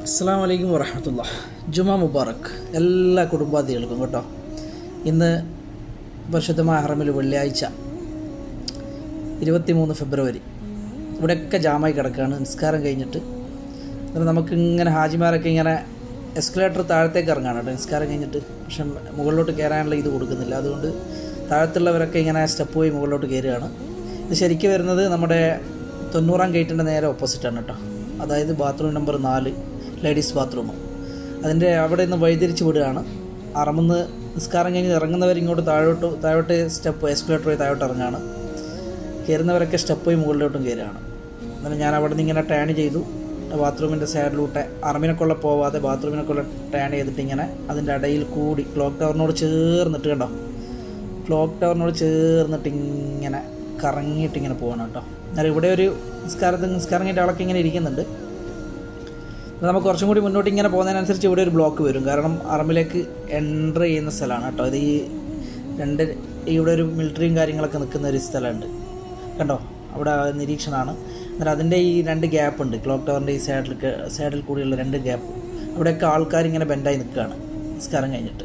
അസ്സാം വലൈക്കും വറഹമത്തുള്ള ജുമാ മുബാറക് എല്ലാ കുടുംബാദികൾക്കും കേട്ടോ ഇന്ന് പരിശുദ്ധമായ ഹറമിൽ വെള്ളിയാഴ്ച ഇരുപത്തിമൂന്ന് ഫെബ്രുവരി ഇവിടെയൊക്കെ ജാമായി കിടക്കുകയാണ് നിസ്കാരം കഴിഞ്ഞിട്ട് എന്നിട്ട് നമുക്ക് ഇങ്ങനെ ഹാജിമാരൊക്കെ ഇങ്ങനെ എസ്കലേറ്റർ താഴത്തേക്ക് ഇറങ്ങാണ് കേട്ടോ നിസ്കാരം കഴിഞ്ഞിട്ട് പക്ഷെ മുകളിലോട്ട് കയറാനുള്ള ഇത് കൊടുക്കുന്നില്ല അതുകൊണ്ട് താഴത്തുള്ളവരൊക്കെ ഇങ്ങനെ സ്റ്റെപ്പ് പോയി മുകളിലോട്ട് കയറുകയാണ് ഇത് ശരിക്കും വരുന്നത് നമ്മുടെ തൊണ്ണൂറാം ഗേറ്റിൻ്റെ നേരെ ഓപ്പോസിറ്റാണ് കേട്ടോ അതായത് ബാത്റൂം നമ്പർ നാല് ലേഡീസ് ബാത്റൂം അതിൻ്റെ അവിടെ നിന്ന് വഴിതിരിച്ച് വിടുകയാണ് അറമുന്ന് നിസ്കാരം കഴിഞ്ഞ് ഇറങ്ങുന്നവർ ഇങ്ങോട്ട് താഴോട്ട് താഴോട്ട് സ്റ്റെപ്പ് എസ്കലേറ്റർ വഴി താഴോട്ട് ഇറങ്ങുകയാണ് കയറുന്നവരൊക്കെ സ്റ്റെപ്പ് പോയി മുകളിലോട്ടും കയറുകയാണ് എന്നാലും ഞാൻ അവിടെ നിന്ന് ഇങ്ങനെ ടേൺ ചെയ്തു ബാത്റൂമിൻ്റെ സൈഡിലൂടെ അറമിനെക്കൊള്ള പോവാതെ ബാത്റൂമിനെക്കൊള്ള ടേൺ ചെയ്തിട്ട് ഇങ്ങനെ അതിൻ്റെ ഇടയിൽ കൂടി ക്ലോക്ക് ടവറിനോട് ചേർന്നിട്ട് കണ്ടോ ക്ലോക്ക് ടവറിനോട് ചേർന്നിട്ട് ഇങ്ങനെ കറങ്ങിയിട്ട് ഇങ്ങനെ പോകണം കേട്ടോ എന്നാൽ ഇവിടെ ഒരു നിസ്കാരത്തിൽ നിസ്കാരം കഴിഞ്ഞിട്ട് ആളൊക്കെ ഇങ്ങനെ ഇരിക്കുന്നുണ്ട് ഇത് നമുക്ക് കുറച്ചും കൂടി മുന്നോട്ട് ഇങ്ങനെ പോകുന്നതിനനുസരിച്ച് ഇവിടെ ഒരു ബ്ലോക്ക് വരും കാരണം അറമിലേക്ക് എൻ്റർ ചെയ്യുന്ന സ്ഥലമാണ് കേട്ടോ ഇത് ഈ രണ്ട് ഇവിടെ ഒരു മിലിറ്ററിയും കാര്യങ്ങളൊക്കെ നിൽക്കുന്ന ഒരു സ്ഥലമുണ്ട് കണ്ടോ അവിടെ നിരീക്ഷണമാണ് എന്നിട്ട് അതിൻ്റെ ഈ രണ്ട് ഗ്യാപ്പ് ഉണ്ട് ക്ലോക്ക് ടവറിൻ്റെ ഈ സൈഡിൽ സൈഡിൽ കൂടിയുള്ള രണ്ട് ഗ്യാപ്പ് അവിടെയൊക്കെ ആൾക്കാർ ഇങ്ങനെ ബെൻഡായി നിൽക്കുകയാണ് നിസ്കാരം കഴിഞ്ഞിട്ട്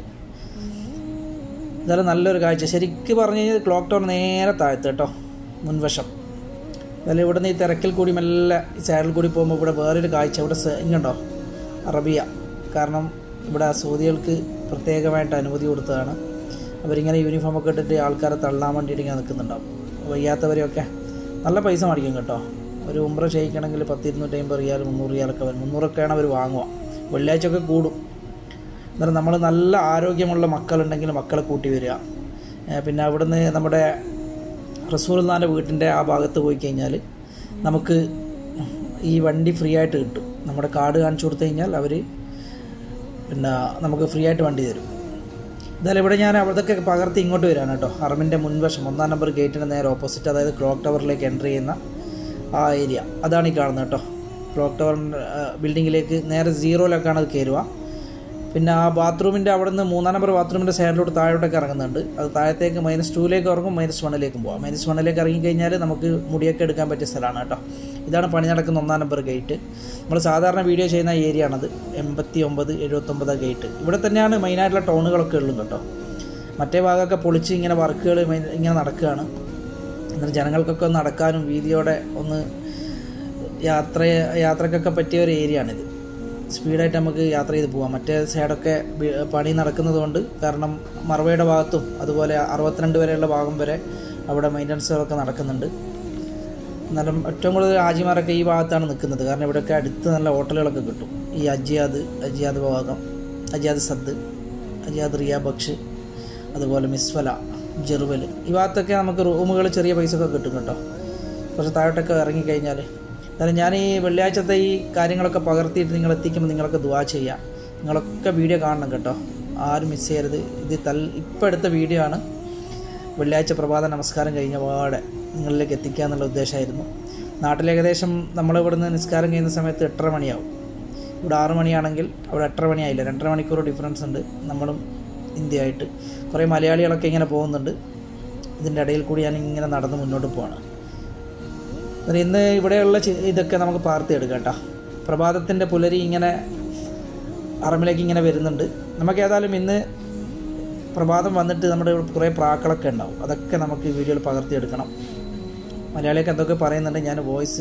ഇതായാലും നല്ലൊരു കാഴ്ച ശരിക്ക് പറഞ്ഞു കഴിഞ്ഞാൽ ക്ലോക്ക് ടവർ നേരെ താഴ്ത്ത് കേട്ടോ മുൻവശം അതുപോലെ ഇവിടെ നിന്ന് ഈ തിരക്കിൽ കൂടി മെല്ലെ ഈ സൈഡിൽ കൂടി പോകുമ്പോൾ ഇവിടെ വേറൊരു കാഴ്ച ഇവിടെ സ- ഇങ്ങുണ്ടോ അറബിയ കാരണം ഇവിടെ സൗദികൾക്ക് പ്രത്യേകമായിട്ട് അനുമതി കൊടുത്തതാണ് അവരിങ്ങനെ യൂണിഫോമൊക്കെ ഇട്ടിട്ട് ആൾക്കാരെ തള്ളാൻ വേണ്ടിയിട്ട് ഇങ്ങനെ നിൽക്കുന്നുണ്ടാവും വയ്യാത്തവരെയൊക്കെ നല്ല പൈസ മേടിക്കും കേട്ടോ ഒരു ഉമ്ര ചെയ്യിക്കണമെങ്കിൽ പത്ത് ഇരുന്നൂറ്റി അമ്പത് റിയാൽ മുന്നൂറ് റിയാലൊക്കെ വരും മുന്നൂറൊക്കെയാണ് അവർ വാങ്ങുക വെള്ളിയാഴ്ചയൊക്കെ കൂടും എന്നിട്ട് നമ്മൾ നല്ല ആരോഗ്യമുള്ള മക്കളുണ്ടെങ്കിൽ മക്കളെ കൂട്ടി വരിക ഏ, പിന്നെ അവിടുന്ന് നമ്മുടെ റസൂൽനാൻ്റെ വീട്ടിൻ്റെ ആ ഭാഗത്ത് പോയി കഴിഞ്ഞാൽ നമുക്ക് ഈ വണ്ടി ഫ്രീ ആയിട്ട് കിട്ടും നമ്മുടെ കാർഡ് കാണിച്ചു കൊടുത്തു കഴിഞ്ഞാൽ അവർ പിന്നെ നമുക്ക് ഫ്രീ ആയിട്ട് വണ്ടി തരും എന്തായാലും ഇവിടെ ഞാൻ അവിടത്തൊക്കെ പകർത്തി ഇങ്ങോട്ട് വരാണ് കേട്ടോ അറമിൻ്റെ മുൻവശം ഒന്നാം നമ്പർ ഗേറ്റിൻ്റെ നേരെ ഓപ്പോസിറ്റ് അതായത് ക്ലോക്ക് ടവറിലേക്ക് എൻ്റർ ചെയ്യുന്ന ആ ഏരിയ അതാണ് ഈ കാണുന്നത് കേട്ടോ ക്ലോക്ക് ടവർ ബിൽഡിങ്ങിലേക്ക് നേരെ സീറോയിലൊക്കെയാണ് അത് കയറുക പിന്നെ ആ ബാത്റൂമിൻ്റെ അവിടെ നിന്ന് മൂന്നാം നമ്പർ ബാത്റൂമിൻ്റെ സൈഡിലോട്ട് താഴോട്ടൊക്കെ ഇറങ്ങുന്നുണ്ട് അത് താഴത്തേക്ക് മൈനസ് ടൂയിലേക്ക് ഇറങ്ങും മൈനസ് വണ്ണിലേക്കും പോകാം മൈനസ് വണ്ണിലേക്ക് ഇറങ്ങി കഴിഞ്ഞാൽ നമുക്ക് മുടിയൊക്കെ എടുക്കാൻ പറ്റിയ സ്ഥലമാണ് കേട്ടോ ഇതാണ് പണി നടക്കുന്ന ഒന്നാം നമ്പർ ഗേറ്റ് നമ്മൾ സാധാരണ വീഡിയോ ചെയ്യുന്ന ഏരിയ ആണത് എൺപത്തി ഒമ്പത് എഴുപത്തൊമ്പത് ഗേറ്റ് ഇവിടെ തന്നെയാണ് മെയിനായിട്ടുള്ള ടൗണുകളൊക്കെ ഉള്ളൂ കേട്ടോ മറ്റേ ഭാഗമൊക്കെ പൊളിച്ച് ഇങ്ങനെ വർക്കുകൾ ഇങ്ങനെ നടക്കുകയാണ് എന്നിട്ട് ജനങ്ങൾക്കൊക്കെ ഒന്ന് നടക്കാനും വീതിയോടെ ഒന്ന് യാത്ര യാത്രക്കൊക്കെ പറ്റിയ ഒരു ഏരിയ ആണിത് സ്പീഡായിട്ട് നമുക്ക് യാത്ര ചെയ്ത് പോകാം മറ്റേ സൈഡൊക്കെ ബി- പണി നടക്കുന്നത് കൊണ്ട് കാരണം മറവയുടെ ഭാഗത്തും അതുപോലെ അറുപത്തിരണ്ട് വരെയുള്ള ഭാഗം വരെ അവിടെ മെയിൻ്റനൻസുകളൊക്കെ നടക്കുന്നുണ്ട് എന്നാലും ഏറ്റവും കൂടുതൽ ഹാജിമാരൊക്കെ ഈ ഭാഗത്താണ് നിൽക്കുന്നത് കാരണം ഇവിടെയൊക്കെ അടുത്ത് നല്ല ഹോട്ടലുകളൊക്കെ കിട്ടും ഈ അജിയാദ് അജിയാദ് ഭാഗം അജിയാദ് സദ് അജിയാദ് റിയ ബക്ഷ് അതുപോലെ മിസ്വല ജെറുവൽ ഈ ഭാഗത്തൊക്കെ നമുക്ക് റൂമുകൾ ചെറിയ പൈസയൊക്കെ കിട്ടും കേട്ടോ കുറച്ച് താഴോട്ടൊക്കെ ഇറങ്ങിക്കഴിഞ്ഞാൽ കാരണം ഞാൻ ഈ വെള്ളിയാഴ്ചത്തെ ഈ കാര്യങ്ങളൊക്കെ പകർത്തിയിട്ട് നിങ്ങൾ എത്തിക്കുമ്പോൾ നിങ്ങളൊക്കെ ദുവാ ചെയ്യാം നിങ്ങളൊക്കെ വീഡിയോ കാണണം കേട്ടോ ആരും മിസ് ചെയ്യരുത് ഇത് തൽ ഇപ്പം എടുത്ത വീഡിയോ ആണ് വെള്ളിയാഴ്ച പ്രഭാത നമസ്കാരം കഴിഞ്ഞ പാടെ നിങ്ങളിലേക്ക് എത്തിക്കുക എന്നുള്ള ഉദ്ദേശമായിരുന്നു നാട്ടിൽ ഏകദേശം നമ്മൾ ഇവിടുന്ന് നിസ്കാരം ചെയ്യുന്ന സമയത്ത് എട്ടര മണിയാവും ഇവിടെ ആറ് മണിയാണെങ്കിൽ അവിടെ എട്ടര മണിയായില്ല രണ്ടര മണിക്കൂർ ഡിഫറൻസ് ഉണ്ട് നമ്മളും ഇന്ത്യയായിട്ട് കുറേ മലയാളികളൊക്കെ ഇങ്ങനെ പോകുന്നുണ്ട് ഇതിൻ്റെ ഇടയിൽ കൂടി ഞാൻ ഇങ്ങനെ നടന്ന് മുന്നോട്ട് പോവാണ് എന്നിട്ട് ഇന്ന് ഇവിടെയുള്ള ചി- ഇതൊക്കെ നമുക്ക് പാർത്തി എടുക്കാം കേട്ടോ പ്രഭാതത്തിൻ്റെ പുലരി ഇങ്ങനെ അറമിലേക്ക് ഇങ്ങനെ വരുന്നുണ്ട് നമുക്ക് ഏതായാലും ഇന്ന് പ്രഭാതം വന്നിട്ട് നമ്മുടെ ഇവിടെ കുറേ പ്രാക്കളൊക്കെ ഉണ്ടാവും അതൊക്കെ നമുക്ക് ഈ വീഡിയോയിൽ പകർത്തിയെടുക്കണം മലയാളിയൊക്കെ എന്തൊക്കെ പറയുന്നുണ്ട് ഞാൻ വോയിസ്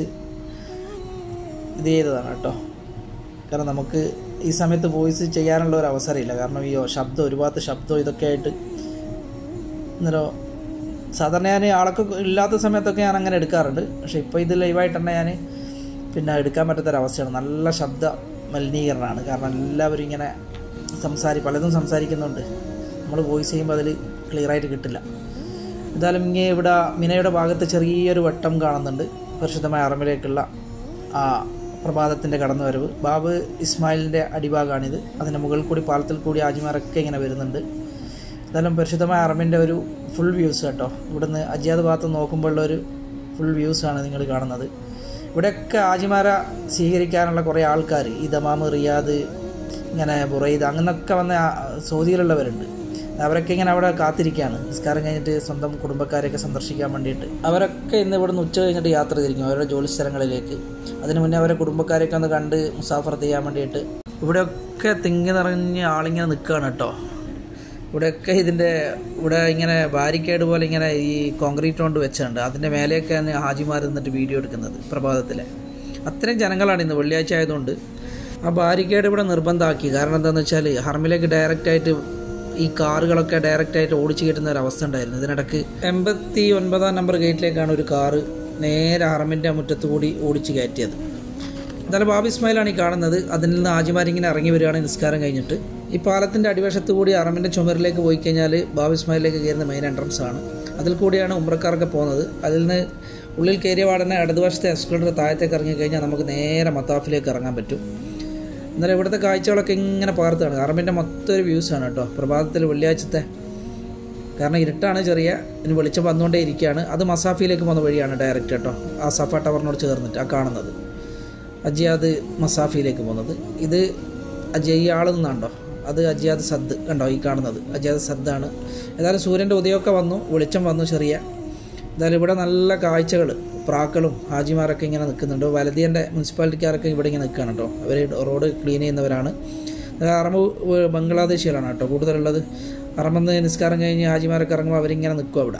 ഇത് ചെയ്തതാണ് കേട്ടോ കാരണം നമുക്ക് ഈ സമയത്ത് വോയിസ് ചെയ്യാനുള്ള ഒരു അവസരമില്ല കാരണം ഈ ശബ്ദം ഒരുപാട് ശബ്ദം ഇതൊക്കെ ആയിട്ട് അന്നേരം സാധാരണ ഞാൻ ആളൊക്കെ ഇല്ലാത്ത സമയത്തൊക്കെ ഞാൻ അങ്ങനെ എടുക്കാറുണ്ട് പക്ഷേ ഇപ്പോൾ ഇത് ലൈവായിട്ട് തന്നെ ഞാൻ പിന്നെ എടുക്കാൻ പറ്റാത്തൊരവസ്ഥയാണ് നല്ല ശബ്ദ മലിനീകരണമാണ് കാരണം എല്ലാവരും ഇങ്ങനെ സംസാരി പലതും സംസാരിക്കുന്നുണ്ട് നമ്മൾ വോയിസ് ചെയ്യുമ്പോൾ അതിൽ ക്ലിയറായിട്ട് കിട്ടില്ല എന്തായാലും ഇങ്ങനെ ഇവിടെ മിനയുടെ ഭാഗത്ത് ചെറിയൊരു വട്ടം കാണുന്നുണ്ട് പരിശുദ്ധമായ അറമിലേക്കുള്ള ആ പ്രഭാതത്തിൻ്റെ കടന്നുവരവ് ബാബ് ഇസ്മായിലിൻ്റെ അടിഭാഗമാണിത് അതിൻ്റെ മുകളിൽ കൂടി പാലത്തിൽ കൂടി ആജിമാരൊക്കെ ഇങ്ങനെ വരുന്നുണ്ട് എന്തായാലും പരിശുദ്ധമായ അറമിൻ്റെ ഒരു ഫുൾ വ്യൂസ് കേട്ടോ ഇവിടുന്ന് അജിയാദ് ഭാഗത്ത് നോക്കുമ്പോഴുള്ള ഒരു ഫുൾ വ്യൂസാണ് നിങ്ങൾ കാണുന്നത് ഇവിടെയൊക്കെ ആജിമാരെ സ്വീകരിക്കാനുള്ള കുറേ ആൾക്കാർ ഈ ദമാമ് റിയാദ് ഇങ്ങനെ ബുറൈദ് അങ്ങനെയൊക്കെ വന്ന ആ- സൗദിയിലുള്ളവരുണ്ട് അവരൊക്കെ ഇങ്ങനെ അവിടെ കാത്തിരിക്കുകയാണ് നിസ്കാരം കഴിഞ്ഞിട്ട് സ്വന്തം കുടുംബക്കാരെയൊക്കെ സന്ദർശിക്കാൻ വേണ്ടിയിട്ട് അവരൊക്കെ ഇന്ന് ഇവിടുന്ന് ഉച്ച കഴിഞ്ഞിട്ട് യാത്ര തിരിക്കും അവരുടെ ജോലി സ്ഥലങ്ങളിലേക്ക് അതിന് മുന്നേ അവരെ കുടുംബക്കാരെയൊക്കെ ഒന്ന് കണ്ട് മുസാഫർ ചെയ്യാൻ വേണ്ടിയിട്ട് ഇവിടെയൊക്കെ തിങ്ങി നിറഞ്ഞ് ആളിങ്ങനെ നിൽക്കുകയാണ് കേട്ടോ ഇവിടെയൊക്കെ ഇതിൻ്റെ ഇവിടെ ഇങ്ങനെ ബാരിക്കേഡ് പോലെ ഇങ്ങനെ ഈ കോൺക്രീറ്റ് കൊണ്ട് വെച്ചിട്ടുണ്ട് അതിൻ്റെ മേലെയൊക്കെയാണ് ഹാജിമാർ നിന്നിട്ട് വീഡിയോ എടുക്കുന്നത് പ്രഭാതത്തിലെ അത്രയും ജനങ്ങളാണ് ഇന്ന് വെള്ളിയാഴ്ച ആയതുകൊണ്ട് ആ ബാരിക്കേഡ് ഇവിടെ നിർബന്ധമാക്കി കാരണം എന്താണെന്ന് വെച്ചാൽ ഹർമിലേക്ക് ഡയറക്റ്റായിട്ട് ഈ കാറുകളൊക്കെ ഡയറക്റ്റായിട്ട് ഓടിച്ചു കയറ്റുന്ന ഒരു അവസ്ഥ ഉണ്ടായിരുന്നു ഇതിനിടയ്ക്ക് എൺപത്തി ഒൻപതാം നമ്പർ ഗേറ്റിലേക്കാണ് ഒരു കാറ് നേരെ ഹറമിൻ്റെ മുറ്റത്ത് കൂടി ഓടിച്ച് കയറ്റിയത് എന്തായാലും ബാബി ഇസ്മായിലാണ് ഈ കാണുന്നത് അതിൽ നിന്ന് ആജിമാരിങ്ങനെ ഇറങ്ങി വരികയാണ് നിസ്കാരം കഴിഞ്ഞിട്ട് ഈ പാലത്തിൻ്റെ അടിവശത്ത് കൂടി അറമിൻ്റെ ചുമരിലേക്ക് പോയി കഴിഞ്ഞാൽ ബാബി ഇസ്മായിലേക്ക് കയറുന്ന മെയിൻ എൻട്രൻസ് ആണ് അതിൽ കൂടിയാണ് ഉമ്രക്കാരൊക്കെ പോകുന്നത് അതിൽ നിന്ന് ഉള്ളിൽ കയറിയ പാടനെ ഇടതുവശത്തെ എസ്കുലറിൻ്റെ താഴത്തേക്ക് ഇറങ്ങി കഴിഞ്ഞാൽ നമുക്ക് നേരെ മത്താഫിലേക്ക് ഇറങ്ങാൻ പറ്റും എന്നാലും ഇവിടുത്തെ കാഴ്ചകളൊക്കെ ഇങ്ങനെ പകർത്താണ് അറമിൻ്റെ മൊത്തം ഒരു വ്യൂസാണ് കേട്ടോ പ്രഭാതത്തിൽ വെള്ളിയാഴ്ചത്തെ കാരണം ഇരുട്ടാണ് ചെറിയ ഇനി വെളിച്ചം വന്നുകൊണ്ടേ ഇരിക്കുകയാണ് അത് മസാഫിയിലേക്ക് പോകുന്ന വഴിയാണ് ഡയറക്റ്റ് കേട്ടോ ആ സഫ ടവറിനോട് ചേർന്നിട്ട് ആ കാണുന്നത് അജിയാദ് മസാഫിയിലേക്ക് പോകുന്നത് ഇത് അജയ്യാൾ നിന്നാണ്ടോ അത് അജിയാദ് സദ് കണ്ടോ ഈ കാണുന്നത് അജിയാദ് സദ്ദാണ് ഏതായാലും സൂര്യൻ്റെ ഉദയമൊക്കെ വന്നു വെളിച്ചം വന്നു ചെറിയ എന്തായാലും ഇവിടെ നല്ല കാഴ്ചകൾ പ്രാക്കളും ഹാജിമാരൊക്കെ ഇങ്ങനെ നിൽക്കുന്നുണ്ട് വലതിയൻ്റെ മുനിസിപ്പാലിറ്റിക്കാരൊക്കെ ഇവിടെ ഇങ്ങനെ നിൽക്കുകയാണ് കേട്ടോ അവർ റോഡ് ക്ലീൻ ചെയ്യുന്നവരാണ് അറമ് ബംഗ്ലാദേശികളാണ് കേട്ടോ കൂടുതലുള്ളത് അറമെന്ന് നിസ്കാരം കഴിഞ്ഞ് ഹാജിമാരൊക്കെ ഇറങ്ങുമ്പോൾ അവരിങ്ങനെ നിൽക്കും അവിടെ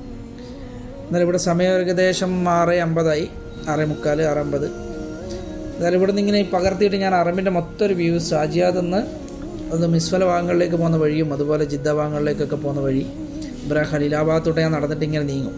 എന്നാലും ഇവിടെ സമയം ഏകദേശം ആറ് അമ്പതായി ആറ് മുക്കാൽ ആറ് അമ്പത് എന്നാലും ഇവിടെ നിന്ന് ഇങ്ങനെ ഈ പകർത്തിയിട്ട് ഞാൻ അറബിൻ്റെ മൊത്തം ഒരു വ്യൂസ് ആജിയാദ് നിന്ന് അത് മിസ്ഫല ഭാഗങ്ങളിലേക്ക് പോകുന്ന വഴിയും അതുപോലെ ജിദ്ദ ഭാഗങ്ങളിലേക്കൊക്കെ പോകുന്ന വഴി ഇവിടെ ഖലീലാബാദത്തോട്ട് ഞാൻ നടന്നിട്ട് ഇങ്ങനെ നീങ്ങും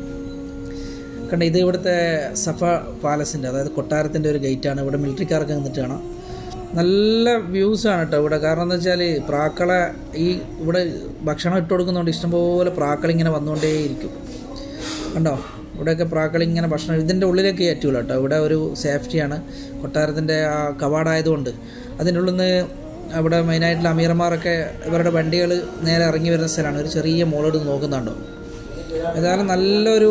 കണ്ട ഇത് ഇവിടുത്തെ സഫ പാലസിൻ്റെ അതായത് കൊട്ടാരത്തിൻ്റെ ഒരു ഗേറ്റാണ് ഇവിടെ മിലിറ്ററിക്കാർക്ക് നിന്നിട്ട് കാണാം നല്ല വ്യൂസാണ് കേട്ടോ ഇവിടെ കാരണം എന്താ വെച്ചാൽ പ്രാക്കളെ ഈ ഇവിടെ ഭക്ഷണം ഇട്ട് കൊടുക്കുന്നതുകൊണ്ട് ഇഷ്ടംപോലെ പ്രാക്കളിങ്ങനെ വന്നുകൊണ്ടേയിരിക്കും കണ്ടോ ഇവിടെയൊക്കെ പ്രാക്കളിങ്ങനെ ഭക്ഷണം ഇതിൻ്റെ ഉള്ളിലേക്ക് കയറ്റൂല കേട്ടോ ഇവിടെ ഒരു സേഫ്റ്റിയാണ് കൊട്ടാരത്തിൻ്റെ ആ കവാടായതുകൊണ്ട് അതിൻ്റെ ഉള്ളിൽ നിന്ന് അവിടെ മെയിനായിട്ടുള്ള അമീർമാരൊക്കെ ഇവരുടെ വണ്ടികൾ നേരെ ഇറങ്ങി വരുന്ന സ്ഥലമാണ് ഒരു ചെറിയ മോളെടുത്ത് നോക്കുന്നുണ്ടോ ഏതായാലും നല്ലൊരു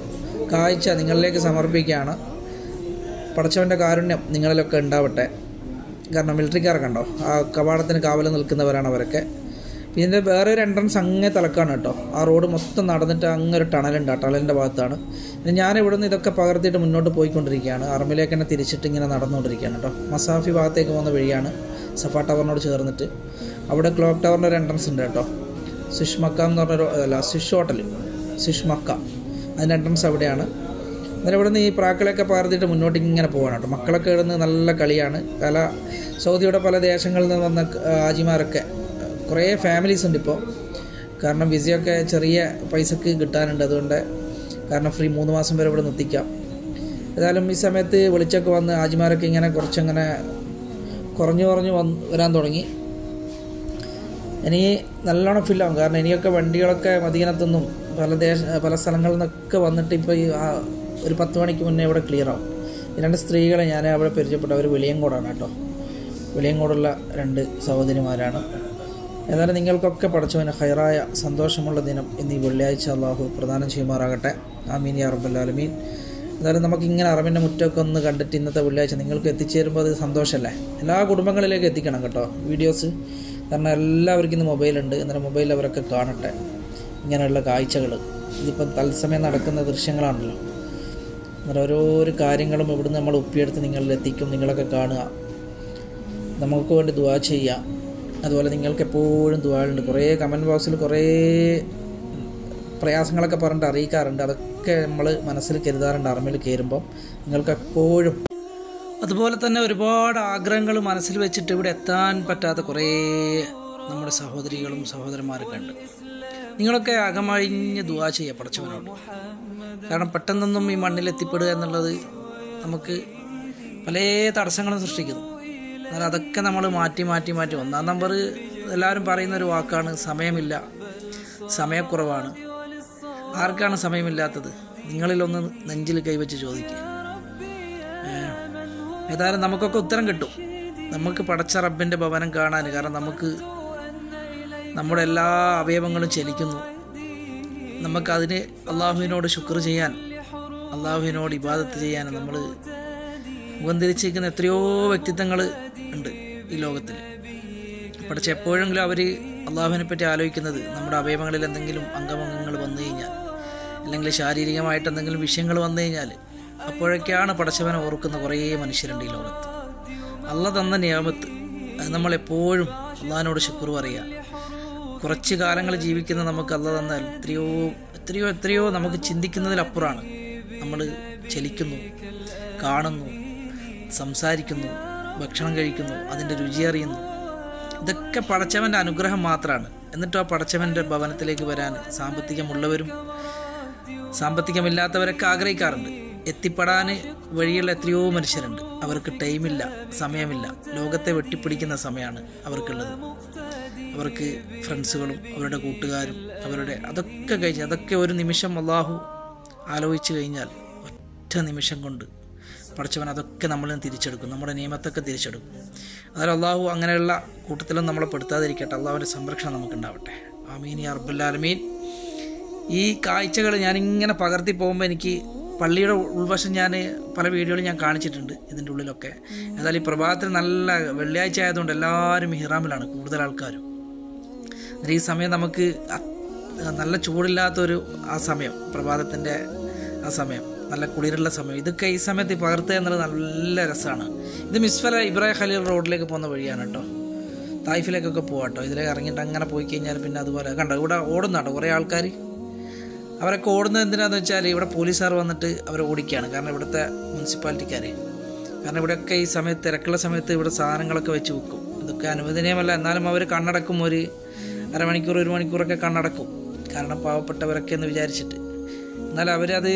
കാഴ്ച നിങ്ങളിലേക്ക് സമർപ്പിക്കുകയാണ് പടച്ചവൻ്റെ കാരുണ്യം നിങ്ങളിലൊക്കെ ഉണ്ടാവട്ടെ കാരണം മിലിറ്ററിക്കാരൊക്കെ ഉണ്ടോ ആ കവാടത്തിന് കാവൽ നിൽക്കുന്നവരാണ് അവരൊക്കെ ഇതിൻ്റെ വേറെ ഒരു എൻട്രൻസ് അങ്ങേ തലക്കാണ് കേട്ടോ ആ റോഡ് മൊത്തം നടന്നിട്ട് അങ്ങ് ഒരു ടണലുണ്ട് ആ ടണലിൻ്റെ ഭാഗത്താണ് പിന്നെ ഞാൻ ഇവിടെ നിന്ന് ഇതൊക്കെ പകർത്തിയിട്ട് മുന്നോട്ട് പോയിക്കൊണ്ടിരിക്കുകയാണ് അറമിലേക്ക് തന്നെ തിരിച്ചിട്ട് ഇങ്ങനെ നടന്നുകൊണ്ടിരിക്കുകയാണ് കേട്ടോ മസാഫി ഭാഗത്തേക്ക് പോകുന്ന വഴിയാണ് സഫ ടവറിനോട് ചേർന്നിട്ട് അവിടെ ക്ലോക്ക് ടവറിൻ്റെ ഒരു എൻട്രൻസ് ഉണ്ട് കേട്ടോ സ്വിഷ് മക്ക എന്ന് പറഞ്ഞൊരു അല്ല സ്വിഷ് ഹോട്ടൽ സ്വിഷ് മക്ക അതിൻ്റെ എൻട്രൻസ് അവിടെയാണ് അന്നേരം ഇവിടെ നിന്ന് ഈ പ്രാക്കളൊക്കെ പകർത്തിയിട്ട് മുന്നോട്ട് ഇങ്ങനെ പോകണം കേട്ടോ മക്കളൊക്കെ ഇടുന്ന് നല്ല കളിയാണ് പല സൗദിയുടെ പല ദേശങ്ങളിൽ നിന്ന് വന്ന ആജിമാരൊക്കെ കുറേ ഫാമിലീസ് ഉണ്ട് ഇപ്പോൾ കാരണം വിസയൊക്കെ ചെറിയ പൈസക്ക് കിട്ടാനുണ്ട് അതുകൊണ്ട് കാരണം ഫ്രീ മൂന്ന് മാസം വരെ ഇവിടെ നിർത്തിക്കാം ഏതായാലും ഈ സമയത്ത് വെളിച്ചൊക്കെ വന്ന് ആജിമാരൊക്കെ ഇങ്ങനെ കുറച്ചങ്ങനെ കുറഞ്ഞു കുറഞ്ഞു വന്ന് വരാൻ തുടങ്ങി ഇനി നല്ലോണം ഫില്ലാവും കാരണം ഇനിയൊക്കെ വണ്ടികളൊക്കെ മദീനത്തുനിന്നും പല ദേശ പല സ്ഥലങ്ങളിൽ നിന്നൊക്കെ വന്നിട്ട് ഇപ്പോൾ ഈ ആ ഒരു പത്ത് മണിക്ക് മുന്നേ ഇവിടെ ക്ലിയർ ആവും ഈ രണ്ട് സ്ത്രീകളെ ഞാൻ അവിടെ പരിചയപ്പെട്ട അവർ വെളിയങ്കോടാണ് കേട്ടോ വെളിയങ്കോടുള്ള രണ്ട് സഹോദരിമാരാണ് ഏതായാലും നിങ്ങൾക്കൊക്കെ പഠിച്ചവന് ഹൈറായ സന്തോഷമുള്ള ദിനം എന്നീ വെള്ളിയാഴ്ച അള്ളാഹു പ്രദാനം ചെയ്യുമാറാകട്ടെ ആമീൻ യാ റബ്ബുല്ലാലമീൻ എന്തായാലും നമുക്ക് ഇങ്ങനെ അറബിൻ്റെ മുറ്റമൊക്കെ ഒന്ന് കണ്ടിട്ട് ഇന്നത്തെ വെള്ളിയാഴ്ച നിങ്ങൾക്ക് എത്തിച്ചേരുമ്പോൾ അത് സന്തോഷമല്ലേ എല്ലാ കുടുംബങ്ങളിലേക്ക് എത്തിക്കണം കേട്ടോ വീഡിയോസ് കാരണം എല്ലാവർക്കും ഇന്ന് മൊബൈലുണ്ട് എന്നാലും മൊബൈലിൽ അവരൊക്കെ കാണട്ടെ ഇങ്ങനെയുള്ള കാഴ്ചകൾ ഇതിപ്പം തത്സമയം നടക്കുന്ന ദൃശ്യങ്ങളാണല്ലോ അന്നേരം ഓരോരോ കാര്യങ്ങളും ഇവിടുന്ന് നമ്മൾ ഒപ്പിയെടുത്ത് നിങ്ങളിൽ എത്തിക്കും നിങ്ങളൊക്കെ കാണുക നമുക്ക് വേണ്ടി ദുവാ ചെയ്യുക അതുപോലെ നിങ്ങൾക്ക് എപ്പോഴും ദുവാളുണ്ട് കുറേ കമൻറ്റ് ബോക്സിൽ കുറേ പ്രയാസങ്ങളൊക്കെ പറഞ്ഞിട്ട് അറിയിക്കാറുണ്ട് അതൊക്കെ നമ്മൾ മനസ്സിൽ കരുതാറുണ്ട് അറമിൽ കയറുമ്പം നിങ്ങൾക്ക് എപ്പോഴും അതുപോലെ തന്നെ ഒരുപാട് ആഗ്രഹങ്ങൾ മനസ്സിൽ വെച്ചിട്ട് ഇവിടെ എത്താൻ പറ്റാത്ത കുറേ നമ്മുടെ സഹോദരികളും സഹോദരന്മാരൊക്കെ ഉണ്ട് നിങ്ങളൊക്കെ അകമഴിഞ്ഞ് ദുവാ ചെയ്യുക പടച്ചവനോട് കാരണം പെട്ടെന്നൊന്നും ഈ മണ്ണിൽ എത്തിപ്പെടുക എന്നുള്ളത് നമുക്ക് പല തടസ്സങ്ങളും സൃഷ്ടിക്കുന്നു എന്നാൽ അതൊക്കെ നമ്മൾ മാറ്റി മാറ്റി മാറ്റി ഒന്നാം നമ്പർ എല്ലാവരും പറയുന്ന ഒരു വാക്കാണ് സമയമില്ല സമയക്കുറവാണ് ആർക്കാണ് സമയമില്ലാത്തത് നിങ്ങളിലൊന്ന് നെഞ്ചിൽ കൈവച്ച് ചോദിക്കുക ഏഹ്. ഏതായാലും നമുക്കൊക്കെ ഉത്തരം കിട്ടും നമുക്ക് പടച്ച റബ്ബിൻ്റെ ഭവനം കാണാൻ കാരണം നമുക്ക് നമ്മുടെ എല്ലാ അവയവങ്ങളും ചലിക്കുന്നു നമുക്കതിന് അള്ളാഹുവിനോട് ശുക്ർ ചെയ്യാൻ അള്ളാഹുവിനോട് ഇബാദത്ത് ചെയ്യാൻ നമ്മൾ മുഖം തിരിച്ചിരിക്കുന്ന എത്രയോ വ്യക്തിത്വങ്ങൾ ഉണ്ട് ഈ ലോകത്തിൽ പഠിച്ച എപ്പോഴെങ്കിലും അവർ അള്ളാഹുവിനെ പറ്റി ആലോചിക്കുന്നത് നമ്മുടെ അവയവങ്ങളിൽ എന്തെങ്കിലും അംഗമംഗങ്ങൾ വന്നു കഴിഞ്ഞാൽ അല്ലെങ്കിൽ ശാരീരികമായിട്ട് എന്തെങ്കിലും വിഷയങ്ങൾ വന്നു കഴിഞ്ഞാൽ അപ്പോഴൊക്കെയാണ് പടച്ചവനെ ഓർക്കുന്ന കുറേ മനുഷ്യരുണ്ട് ഈ ലോകത്ത് അള്ള തന്ന നിയമത്ത് അത് നമ്മളെപ്പോഴും അള്ളാഹിനോട് ശുക്ർ പറയുക കുറച്ച് കാലങ്ങൾ ജീവിക്കുന്ന നമുക്ക് അല്ല തന്നാൽ എത്രയോ എത്രയോ എത്രയോ നമുക്ക് ചിന്തിക്കുന്നതിലപ്പുറമാണ് നമ്മൾ ചലിക്കുന്നു കാണുന്നു സംസാരിക്കുന്നു ഭക്ഷണം കഴിക്കുന്നു അതിൻ്റെ രുചി അറിയുന്നു ഇതൊക്കെ പടച്ചവൻ്റെ അനുഗ്രഹം മാത്രമാണ് എന്നിട്ടും ആ പടച്ചവൻ്റെ ഭവനത്തിലേക്ക് വരാൻ സാമ്പത്തികമുള്ളവരും സാമ്പത്തികമില്ലാത്തവരൊക്കെ ആഗ്രഹിക്കാറുണ്ട് എത്തിപ്പെടാൻ വഴിയുള്ള എത്രയോ മനുഷ്യരുണ്ട് അവർക്ക് ടൈമില്ല സമയമില്ല ലോകത്തെ വെട്ടിപ്പിടിക്കുന്ന സമയമാണ് അവർക്കുള്ളത് അവർക്ക് ഫ്രണ്ട്സുകളും അവരുടെ കൂട്ടുകാരും അവരുടെ അതൊക്കെ കഴിച്ച് അതൊക്കെ ഒരു നിമിഷം അള്ളാഹു ആലോചിച്ച് കഴിഞ്ഞാൽ ഒറ്റ നിമിഷം കൊണ്ട് പഠിച്ചവൻ അതൊക്കെ നമ്മളിൽ നിന്ന് തിരിച്ചെടുക്കും നമ്മുടെ നിയമത്തൊക്കെ തിരിച്ചെടുക്കും അതായത് അള്ളാഹു അങ്ങനെയുള്ള കൂട്ടത്തിലും നമ്മളെ പെടുത്താതിരിക്കട്ടെ അള്ളാഹുവിൻ്റെ സംരക്ഷണം നമുക്കുണ്ടാവട്ടെ ആമീൻ യാ റബ്ബുല്ലാലമീൻ ഈ കാഴ്ചകൾ ഞാനിങ്ങനെ പകർത്തി പോകുമ്പോൾ എനിക്ക് പള്ളിയുടെ ഉൾവശം ഞാൻ പല വീഡിയോകളും ഞാൻ കാണിച്ചിട്ടുണ്ട് ഇതിൻ്റെ ഉള്ളിലൊക്കെ ഏതായാലും ഈ പ്രഭാതത്തിൽ നല്ല വെള്ളിയാഴ്ച ആയതുകൊണ്ട് എല്ലാവരും ഹിറാമിലാണ് കൂടുതൽ ആൾക്കാരും എന്നിട്ട് ഈ സമയം നമുക്ക് അ- നല്ല ചൂടില്ലാത്തൊരു ആ സമയം പ്രഭാതത്തിൻ്റെ ആ സമയം നല്ല കുളിരുള്ള സമയം ഇതൊക്കെ ഈ സമയത്ത് ഈ പകർത്തുക എന്നുള്ളത് നല്ല രസമാണ് ഇത് മിസ്ഫല ഇബ്രാഹിം ഖലീൽ റോഡിലേക്ക് പോകുന്ന വഴിയാണ് കേട്ടോ തായ്ഫിലേക്കൊക്കെ പോവാട്ടോ ഇതിലേക്ക് ഇറങ്ങിയിട്ട് അങ്ങനെ പോയി കഴിഞ്ഞാൽ പിന്നെ അതുപോലെ കണ്ടോ ഇവിടെ ഓടുന്നുണ്ടോ കുറേ ആൾക്കാർ അവരൊക്കെ ഓടുന്നത് എന്തിനാന്ന് വെച്ചാൽ ഇവിടെ പോലീസുകാർ വന്നിട്ട് അവരെ ഓടിക്കുകയാണ് കാരണം ഇവിടുത്തെ മുനിസിപ്പാലിറ്റിക്കാർ കാരണം ഇവിടെയൊക്കെ ഈ സമയത്ത് തിരക്കുള്ള സമയത്ത് ഇവിടെ സാധനങ്ങളൊക്കെ വെച്ച് വെക്കും ഇതൊക്കെ അനുവദനീയമല്ല എന്നാലും അവർ കണ്ണടക്കും ഒരു അരമണിക്കൂർ ഒരു മണിക്കൂറൊക്കെ കണ്ണടക്കും കാരണം പാവപ്പെട്ടവരൊക്കെ എന്ന് വിചാരിച്ചിട്ട് എന്നാൽ അവരത്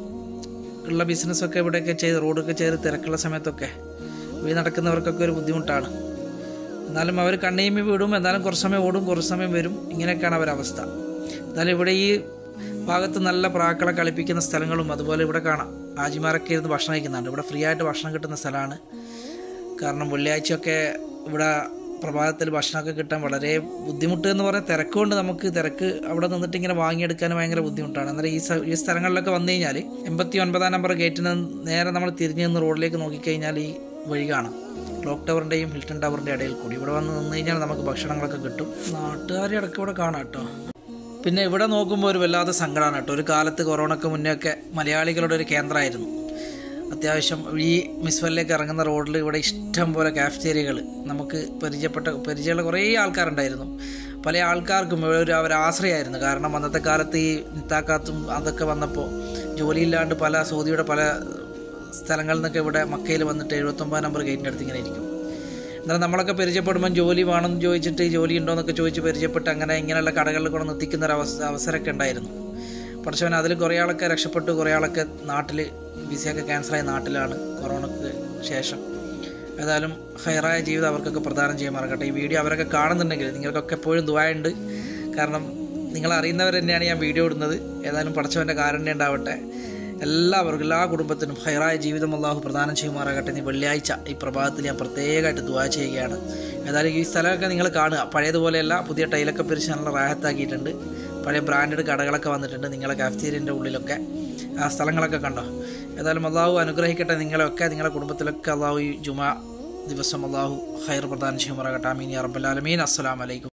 ഉള്ള ബിസിനസ്സൊക്കെ ഇവിടെയൊക്കെ ചെയ്ത് റോഡൊക്കെ ചെയ്ത് തിരക്കുള്ള സമയത്തൊക്കെ വഴി നടക്കുന്നവർക്കൊക്കെ ഒരു ബുദ്ധിമുട്ടാണ് എന്നാലും അവർ കണ്ണീമി വിടും എന്നാലും കുറച്ച് സമയം ഓടും കുറച്ച് സമയം വരും ഇങ്ങനെയൊക്കെയാണ് അവരവസ്ഥ എന്നാലും ഇവിടെ ഈ ഭാഗത്ത് നല്ല പ്രാക്കളെ കളിപ്പിക്കുന്ന സ്ഥലങ്ങളും അതുപോലെ ഇവിടെ കാണാം ആജിമാരൊക്കെ ഇരുന്ന് ഭക്ഷണം കഴിക്കുന്നുണ്ട് ഇവിടെ ഫ്രീ ആയിട്ട് ഭക്ഷണം കിട്ടുന്ന സ്ഥലമാണ് കാരണം വെള്ളിയാഴ്ചയൊക്കെ ഇവിടെ പ്രഭാതത്തിൽ ഭക്ഷണമൊക്കെ കിട്ടാൻ വളരെ ബുദ്ധിമുട്ട് എന്ന് പറയാൻ തിരക്കുകൊണ്ട് നമുക്ക് തിരക്ക് അവിടെ നിന്നിട്ട് ഇങ്ങനെ വാങ്ങിയെടുക്കാൻ ഭയങ്കര ബുദ്ധിമുട്ടാണ് എന്നാൽ ഈ സ- ഈ സ്ഥലങ്ങളിലൊക്കെ വന്നു കഴിഞ്ഞാൽ എൺപത്തി ഒൻപതാം നമ്പർ ഗേറ്റിൽ നിന്ന് നേരെ നമ്മൾ തിരിഞ്ഞ് നിന്ന് റോഡിലേക്ക് നോക്കിക്കഴിഞ്ഞാൽ ഈ വഴി കാണാം ക്ലോക്ക് ടവറിൻ്റെയും ഹിൽട്ടൺ ടവറിൻ്റെ ഇടയിൽ കൂടി ഇവിടെ വന്ന് നിന്ന് കഴിഞ്ഞാൽ നമുക്ക് ഭക്ഷണങ്ങളൊക്കെ കിട്ടും നാട്ടുകാരെ ഇടയ്ക്ക് ഇവിടെ കാണാം കേട്ടോ പിന്നെ ഇവിടെ നോക്കുമ്പോൾ ഒരു വല്ലാത്ത സങ്കടമാണ് കേട്ടോ ഒരു കാലത്ത് കൊറോണയ്ക്ക് മുന്നേ ഒക്കെ മലയാളികളുടെ ഒരു കേന്ദ്രമായിരുന്നു അത്യാവശ്യം ഈ മിസ്വല്ലേക്ക് ഇറങ്ങുന്ന റോഡിൽ ഇവിടെ ഇഷ്ടം പോലെ കാഫ്റ്റേരിയകൾ നമുക്ക് പരിചയപ്പെട്ട പരിചയമുള്ള കുറേ ആൾക്കാരുണ്ടായിരുന്നു പല ആൾക്കാർക്കും ഇവിടെ ഒരു അവർ ആശ്രയമായിരുന്നു കാരണം അന്നത്തെ കാലത്ത് ഈ നിത്താക്കാത്തും അതൊക്കെ വന്നപ്പോൾ ജോലിയില്ലാണ്ട് പല സൗദിയുടെ പല സ്ഥലങ്ങളിൽ നിന്നൊക്കെ ഇവിടെ മക്കയിൽ വന്നിട്ട് എഴുപത്തൊമ്പത് നമ്പർ ഗേറ്റിൻ്റെ അടുത്ത് ഇങ്ങനെ ഇരിക്കും എന്നാൽ നമ്മളൊക്കെ പരിചയപ്പെടുമ്പോൾ ജോലി വേണമെന്ന് ചോദിച്ചിട്ട് ജോലി ഉണ്ടോ എന്നൊക്കെ ചോദിച്ച് പരിചയപ്പെട്ട് അങ്ങനെ ഇങ്ങനെയുള്ള കടകളിൽ കൊണ്ട് നിർത്തിക്കുന്ന ഒരു അവസ അവസരമൊക്കെ ഉണ്ടായിരുന്നു പക്ഷേ അതിൽ കുറേ ആളൊക്കെ രക്ഷപ്പെട്ടു കുറേ ആളൊക്കെ നാട്ടിൽ വിസയൊക്കെ ക്യാൻസലായ നാട്ടിലാണ് കൊറോണക്ക് ശേഷം ഏതായാലും ഹൈറായ ജീവിതം അവർക്കൊക്കെ പ്രദാനം ചെയ്യുമാറാകട്ടെ ഈ വീഡിയോ അവരൊക്കെ കാണുന്നുണ്ടെങ്കിൽ നിങ്ങൾക്കൊക്കെ എപ്പോഴും ദുബായുണ്ട് കാരണം നിങ്ങൾ അറിയുന്നവർ തന്നെയാണ് ഞാൻ വീഡിയോ ഇടുന്നത് ഏതായാലും പഠിച്ചവൻ്റെ കാരുണ്യം ഉണ്ടാവട്ടെ എല്ലാവർക്കും എല്ലാ കുടുംബത്തിനും ഹൈറായ ജീവിതം അള്ളാഹു പ്രദാനം ചെയ്യുമാറാകട്ടെ ഈ വെള്ളിയാഴ്ച ഈ പ്രഭാതത്തിൽ ഞാൻ പ്രത്യേകമായിട്ട് ദുവാ ചെയ്യുകയാണ് ഏതായാലും ഈ സ്ഥലമൊക്കെ നിങ്ങൾ കാണുക പഴയതുപോലെയല്ല പുതിയ ടൈലൊക്കെ പിരിച്ച് നല്ല റാഹത്താക്കിയിട്ടുണ്ട് പഴയ ബ്രാൻഡഡ് കടകളൊക്കെ വന്നിട്ടുണ്ട് നിങ്ങളെ കാഫ്റ്റീരിയൻ്റെ ഉള്ളിലൊക്കെ ആ സ്ഥലങ്ങളൊക്കെ കണ്ടോ ഏതായാലും അള്ളാഹു അനുഗ്രഹിക്കട്ടെ നിങ്ങളെയൊക്കെ നിങ്ങളുടെ കുടുംബത്തിലൊക്കെ അള്ളാഹു ഈ ജുമാ ദിവസം അള്ളാഹു ഹൈർ പ്രദാനം ചെയ്യുമാറാകട്ടെ അമീൻ യാ റബ്ബൽ ആലമീൻ അസ്സലാമു അലൈക്കും